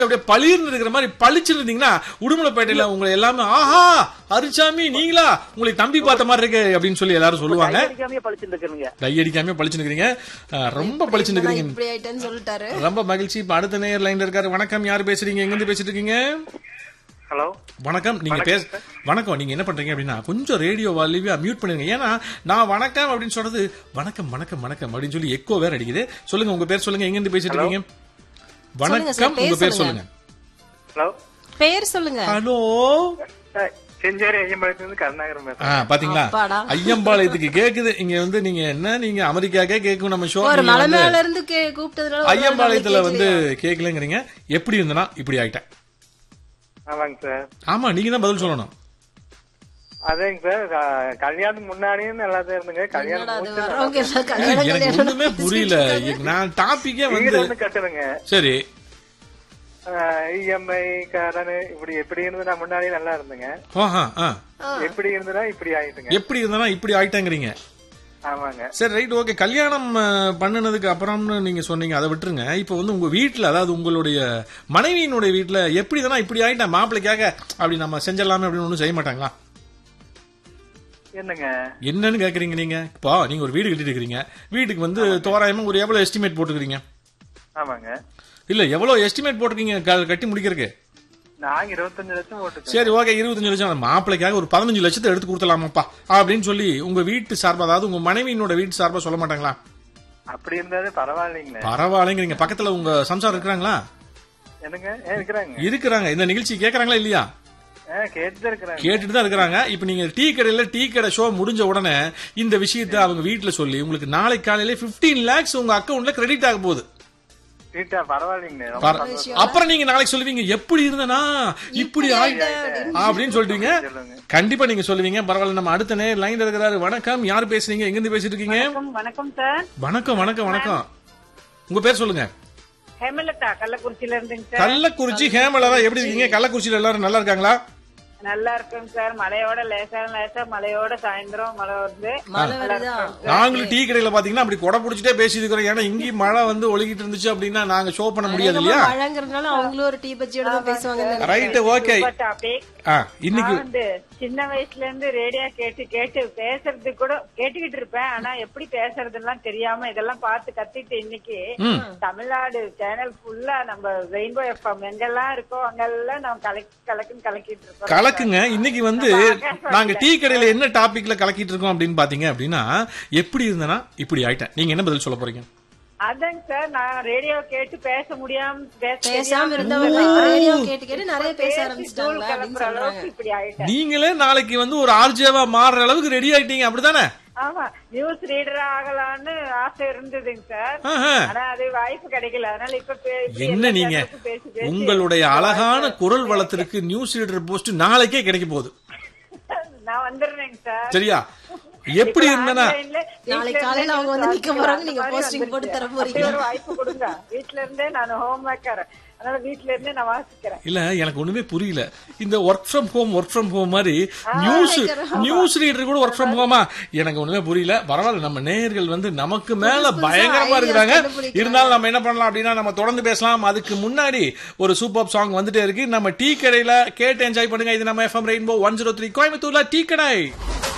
அப்படியே பளிர்னு இருக்கிற மாதிரி பளிச்சுன்னு இருந்தீங்கன்னா உடுமலைப்பேட்டையில உங்களை எல்லாமே ஆஹா அரிசாமி நீங்களா உங்களை தம்பி பார்த்த மாதிரி இருக்கு அப்படின்னு சொல்லி எல்லாரும் சொல்லுவாங்க அடிக்காமே பழிச்சுட்டு இருக்கிறீங்க கை அடிக்காம பளிச்சுன்னு இருக்கிறீங்க அஹ், ரொம்ப பளிச்சுன்னு நான் இருக்கிறீங்க இப்படி ஆயிட்டேன்னு சொல்லிட்டாரு ரொம்ப மகிழ்ச்சி இப்ப அடுத்த நேயர் லைன்ல இருக்காரு வணக்கம் யாரு பேசுறீங்க எங்க இருந்து பேசிட்டு இருக்கீங்க ஹலோ வணக்கம் நீங்க பேச வணக்கம் நீங்க என்ன பண்றீங்க அப்படின்னா கொஞ்சம் ரேடியோ வால்யூவா மியூட் பண்ணுங்க ஏன்னா நான் வணக்கம் அப்படின்னு சொல்றது வணக்கம் வணக்கம் வணக்கம் அப்படின்னு சொல்லி எக்கோ வேற அடிக்குது சொல்லுங்க உங்க பேர் சொல்லுங்க எங்க இருந்து பேசிட்டு இருக்கீங்க சொல்லுங்க சார், வணக்கம் உங்க பேர் பேர் சொல்லுங்க ஹலோ பேர் சொல்லுங்க ஹலோ செஞ்சேரி ஐயம்பாளையத்துல கருணாகரம் ஆ பேசுறேன் பாத்தீங்களா அப்பாடா. ஐயம்பாளையத்துக்கு கேக்குது இங்க வந்து நீங்க என்ன நீங்க அமெரிக்காக்கே கேக்கும் நம்ம ஷோ ஒரு மலை மேல இருந்து கே- கூப்பிட்டதுனால ஒரு ஐயம்பாளையத்துல நாளைக்கு வந்து கேக்கலங்கிறீங்க எப்படி இருந்தனா இப்படி ஆயிட்டேன் ஆமாங்க சார் ஆமா நீங்க தான் பதில் சொல்லணும் அதேங்க சார் க- கல்யாணத்துக்கு முன்னாடியும் நல்லா தான் இருந்துங்க என்னடா கல்யாணம் அது முடிச்சு வர்றவங்க எல்லாம் கல்யாணம் எனக்கு கல்யாணம் ஒண்ணுமே புரியல நான் டாபிக்கே வீடு வந்து வந்து கட்டுதுங்க சரி இஎம்ஐ கடன் இப்படி எப்படி இருந்து நான் முன்னாடியே நல்லா இருந்துங்க ஆஹா, ஆ. எப்படி இருந்ததா இப்படி ஆயிட்டுங்க எப்படி இருந்தனா இப்படி ஆயிட்டேங்கிறீங்க ஆமாங்க சரி ரைட் ஓகே கல்யாணம் அஹ், பண்ணுனதுக்கு அப்புறம்னு நீங்க சொன்னீங்க அதை விட்டுருங்க இப்போ வந்து உங்க வீட்ல அதாவது உங்களுடைய மனைவியினுடைய வீட்ல எப்படி தானே இப்படி ஆயிட்டேன் மாப்பிள்ளைக்காக அப்படி நம்ம செஞ்சிடலாமே அப்படின்னு ஒன்றும் செய்ய மாட்டாங்களா என்னங்க என்னன்னு கேக்குறீங்க நீங்க இப்போ நீங்க ஒரு வீடு கட்டிட்டு இருக்கீங்க வீட்டுக்கு வந்து தோராயமா ஒரு எவ்வளவு எஸ்டிமேட் போட்டுக்கிறீங்க ஆமாங்க இல்ல எவ்வளவு எஸ்டிமேட் போட்டிருக்கீங்க க- கட்டி முடிக்கிறதுக்கு நாங்க இருபத்தஞ்சு லட்சம் போட்டுக்கோங்க சரி ஓகே இருபத்தஞ்சு லட்சம் அந்த மாப்பிள்ளைக்காக ஒரு பதினஞ்சு லட்சத்தை எடுத்து கொடுத்தலாமாப்பா அப்படின்னு சொல்லி உங்க வீட்டு சார்பா அதாவது உங்க மனைவியினோட வீட்டு சார்பா சொல்ல மாட்டாங்களா அப்படி இருந்தாலே பரவாயில்லைங்களே பரவாயில்லைங்கிறீங்க பக்கத்துல உங்க சம்சாரம் இருக்கிறாங்களா என்னங்க ஏன் இருக்கிறாங்க இருக்கிறாங்க இந்த நிகழ்ச்சி கேக்குறாங்களா இல்லையா ஏன் கேட்டுதான் இருக்கிறாங்க கேட்டுட்டு தான் இருக்கிறாங்க இப்ப நீங்க டீ கடையில டீ கடை ஷோ முடிஞ்ச உடனே இந்த விஷயத்தை அவங்க வீட்டுல சொல்லி உங்களுக்கு நாளைக்கு காலையில 15 லேக்ஸ் உங்க அக்கவுண்ட்ல கிரெடிட் ஆக போகுது வீட்டா பரவாயில்லைங்களே ரொம்ப பர- சந்தோஷம். அப்புறம் நீங்க நாளைக்கு சொல்லுவீங்க எப்படி இருந்தனா இப்படி ஆயிட்டேன் அப்படின்னு சொல்றீங்க சொல்லுங்க கண்டிப்பா நீங்க சொல்லுவீங்க பரவாயில்ல நம்ம அடுத்த நேர் லைன்ல இருக்கிறாரு வணக்கம் யார் பேசுறீங்க எங்க இருந்து பேசிட்டு இருக்கீங்க வணக்கம் வணக்கம் சார் வணக்கம் வணக்கம் வணக்கம் உங்க பேர் சொல்லுங்க ஹேமலதா கள்ளக்குறிச்சியில இருந்துங்க சார் கள்ளக்குறிச்சி ஹேமலதா எப்படி இருக்கீங்க கள்ளக்குறிச்சியில எல்லாரும் நல்லா இருக்காங்களா நல்லா இருக்குங்க சார் மழையோட லேசா லேசா மழையோட சாயந்தரம் மழை வருது மழை வருதா நாங்களும் டீ கடையில பாத்தீங்கன்னா அப்படி கொடை புடிச்சிட்டே பேசிட்டு இருக்கிறோம் ஏன்னா இங்கேயும் மழை வந்து ஒழுகிட்டு இருந்துச்சு அப்படின்னா நாங்க ஷோ பண்ண முடியாது இல்லையா மழைங்கிறதுனால அவங்களும் ஒரு டீ பச்சியோட தான் பேசுவாங்க ரைட் ஓகே டாபிக் ஆ இன்னைக்கு நான் வந்து சின்ன வயசுல இருந்து ரேடியோ கேட்டு கேட்டு பேசுறது கூட கேட்டுக்கிட்டு இருப்பேன் ஆனா எப்படி பேசுறதுலாம் தெரியாம இதெல்லாம் பார்த்து கத்துட்டு இன்னைக்கு தமிழ்நாடு சேனல் ஃபுல்லா நம்ம ரெயின்போ எஃப்எம் எங்கெல்லாம் இருக்கோ அங்கெல்லாம் நம்ம கலக்கி கலக்குன்னு கலக்கிட்டு இருக்கோம் கலக்குங்க இன்னைக்கு வந்து நாங்க டீ கடையில என்ன டாபிக்ல கலக்கிட்டு இருக்கோம் அப்படின்னு பாத்தீங்க அப்படின்னா எப்படி இருந்தனா இப்படி ஆயிட்டேன் நீங்க என்ன பதில் சொல்ல போறீங்க அதாங்க சார் நான் ரேடியோ கேட்டு பேச முடியாம பேச பேசாம இருந்தவங்க ரேடியோ கேட்டு கேட்டு நிறைய பேச ஆரம்பிச்சிட்டாங்க அப்படின்னு கிளம்புற சொல்றாங்க அளவுக்கு இப்படி ஆயிட்டேன் நீங்களே நாளைக்கு வந்து ஒரு ஆர்ஜேவா மாறுற அளவுக்கு ரெடி ஆயிட்டீங்க அப்படிதானே ஆமா நியூஸ் ரீடர் ஆகலாம்னு ஆசை இருந்ததுங்க சார் ஆஹா. ஆனா அது வாய்ப்பு கிடைக்கல அதனால இப்ப பே- இப்படி என்ன எல்லா நீங்க channel க்கும் பேசி பேசி உங்களுடைய அழகான குரல் வளத்திற்கு நியூஸ் ரீடர் போஸ்ட் நாளைக்கே கிடைக்க போகுது நான் வந்துடுறேங்க சார் சரியா எப்படி இருந்தனா Online ல வீட்ல நாளைக்கு காலையில அவங்க வந்து நிக்க இருந்தே போறாங்க, நீங்க அந்த மாதிரி posting போட்டு தர வந்துருச்சு. போறீங்க. அப்படி ஒரு வாய்ப்பு கொடுங்க வீட்ல இருந்தே நான் ஹோம் மேக்கர் அதனால வீட்ல இருந்தே நான் வாசிக்கிறேன் இல்ல எனக்கு ஒண்ணுமே புரியல இந்த work from home work from home மாதிரி நியூஸ் நியூஸ் ரீடர் கூட ஒர்க் ஃப்ரம் ஹோமா எனக்கு ஒண்ணுமே புரியல பரவாயில்ல நம்ம நேயர்கள் வந்து நமக்கு மேல பயங்கரமா ideas இருக்கிறாங்க கண்டுபிடிக்கிறாங்க. இருந்தாலும் நம்ம என்ன பண்ணலாம் அப்படின்னா நம்ம தொடர்ந்து பேசலாம் அதுக்கு முன்னாடி ஒரு சூப்பர் சாங் வந்துட்டே இருக்கு நம்ம டீ கடையில கேட்டு என்ஜாய் பண்ணுங்க இது நம்ம FM rainbow one zero three கோயம்புத்தூர்ல டீ கடை